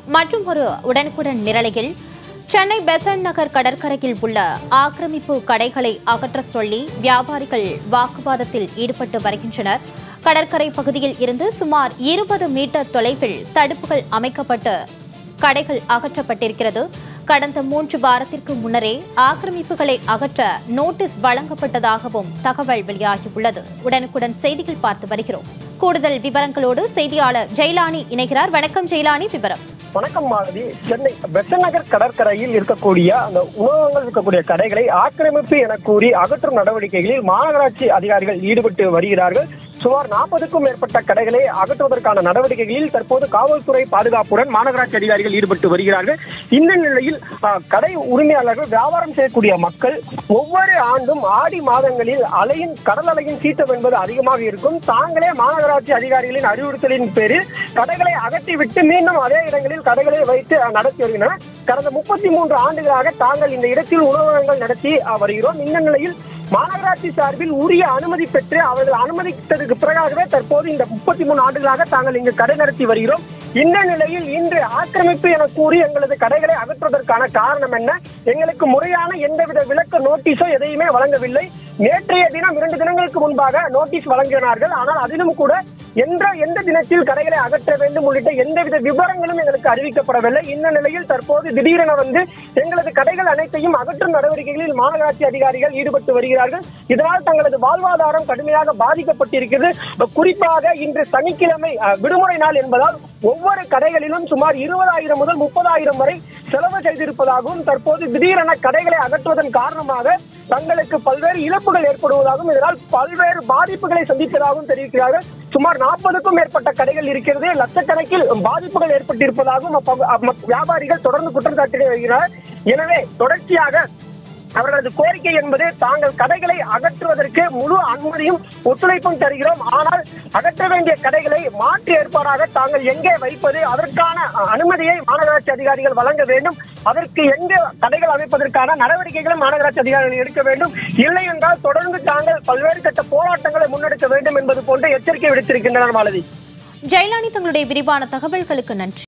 மற்றும் ஒரு உடனுக்குடன் நிரலையில் சென்னை பெசன்ட் நகர் கடற்கரையில் உள்ள ஆக்கிரமிப்பு கடைகளை அகற்ற சொல்லி வியாபாரிகள் வாக்குவாதத்தில் ஈடுபட்டு வருகின்றனர் கடற்கரை பகுதியில் இருந்து சுமார் இருபது மீட்டர் தொலைவில் தடுப்புகள் அமைக்கப்பட்டு கடைகள் அகற்றப்பட்டிருக்கிறது கடந்த மூன்று வாரத்திற்கு முன்னரே ஆக்கிரமிப்புகளை அகற்ற நோட்டீஸ் வழங்கப்பட்டதாகவும் தகவல் வெளியாகியுள்ளது உடனுக்குடன் செய்திகள் பார்த்து வருகிறோம் கூடுதல் விவரங்களோடு செய்தியாளர் ஜெயலானி இணைகிறார் வணக்கம் ஜெயலானி விவரம் வணக்கம் மாலதி சென்னை பெசன் நகர் கடற்கரையில் இருக்கக்கூடிய அந்த உணவகங்கள் இருக்கக்கூடிய கடைகளை ஆக்கிரமிப்பு என கூறி அகற்றும் நடவடிக்கைகளில் மாநகராட்சி அதிகாரிகள் ஈடுபட்டு வருகிறார்கள் சுமார் நாற்பதுக்கும் மேற்பட்ட கடைகளை அகற்றுவதற்கான நடவடிக்கைகளில் தற்போது காவல்துறை பாதுகாப்புடன் மாநகராட்சி அதிகாரிகள் ஈடுபட்டு வருகிறார்கள் இந்த நிலையில் ஆஹ், கடை உரிமையாளர்கள் வியாபாரம் செய்யக்கூடிய மக்கள் ஒவ்வொரு ஆண்டும் ஆடி மாதங்களில் அலையின் கடல் அலையின் சீற்றம் என்பது அதிகமாக இருக்கும் தாங்களே மாநகராட்சி அதிகாரிகளின் அறிவுறுத்தலின் பேரில் கடைகளை அகற்றிவிட்டு மீண்டும் அதே இடங்களில் கடைகளை வைத்து அஹ், நடத்தி வருகின்றனர் கடந்த முப்பத்தி மூன்று ஆண்டுகளாக தாங்கள் இந்த இடத்தில் உணவகங்கள் நடத்தி அஹ், வருகிறோம் இந்த நிலையில் மாநகராட்சி சார்பில் உரிய அனுமதி பெற்று அவர்கள் அனுமதித்ததுக்கு பிறகாகவே தற்போது இந்த முப்பத்தி மூணு ஆண்டுகளாக தாங்கள் இங்கு கடை நடத்தி வருகிறோம் இந்த நிலையில் இன்று ஆக்கிரமிப்பு என கூறி எங்களது கடைகளை அகற்றுவதற்கான காரணம் என்ன எங்களுக்கு முறையான எந்தவித விளக்க நோட்டீஸோ எதையுமே வழங்கவில்லை நேற்றைய தினம் இரண்டு தினங்களுக்கு முன்பாக நோட்டீஸ் வழங்கினார்கள் ஆனால் அதிலும் கூட என்ற எந்த தினத்தில் கடைகளை அகற்ற வேண்டும் உள்ளிட்ட எந்தவித விவரங்களும் எங்களுக்கு அறிவிக்கப்படவில்லை இந்த நிலையில் தற்போது திடீரென வந்து எங்களது கடைகள் அனைத்தையும் அகற்றும் நடவடிக்கைகளில் மாநகராட்சி அதிகாரிகள் ஈடுபட்டு வருகிறார்கள் இதனால் தங்களது வாழ்வாதாரம் கடுமையாக பாதிக்கப்பட்டிருக்கிறது குறிப்பாக இன்று சனிக்கிழமை அஹ், விடுமுறை நாள் என்பதால் ஒவ்வொரு கடைகளிலும் சுமார் இருபதாயிரம் முதல் முப்பதாயிரம் வரை செலவு செய்திருப்பதாகவும் தற்போது திடீரென கடைகளை அகற்றுவதன் காரணமாக தங்களுக்கு பல்வேறு இழப்புகள் ஏற்படுவதாகவும் இதனால் பல்வேறு பாதிப்புகளை சந்திப்பதாகவும் தெரிவிக்கிறார்கள் சுமார் நாற்பதுக்கும் மேற்பட்ட கடைகள் இருக்கிறது லட்சக்கணக்கில் பாதிப்புகள் ஏற்பட்டிருப்பதாகவும் அப்ப- அப்ப- வியாபாரிகள் தொடர்ந்து குற்றம் சாட்டி வருகிறார் எனவே தொடர்ச்சியாக அவர்களது கோரிக்கை என்பது தாங்கள் கடைகளை அகற்றுவதற்கு முழு அனுமதியும் ஒத்துழைப்பும் தருகிறோம் ஆனால் அகற்ற வேண்டிய கடைகளை மாற்று ஏற்பாடாக தாங்கள் எங்கே வைப்பது அதற்கான அஹ், அனுமதியை மாநகராட்சி அதிகாரிகள் வழங்க வேண்டும் அதற்கு எங்க கடைகள் அமைப்பதற்கான நடவடிக்கைகளும் மாநகராட்சி அதிகாரிகள் எடுக்க வேண்டும் இல்லை என்றால் தொடர்ந்து தாங்கள் பல்வேறு கட்ட போராட்டங்களை முன்னெடுக்க வேண்டும் என்பது போன்ற எச்சரிக்கை விடுத்திருக்கின்றனர் மாலதி ஜெயலானி தங்களுடைய விரிவான தகவல்களுக்கு நன்றி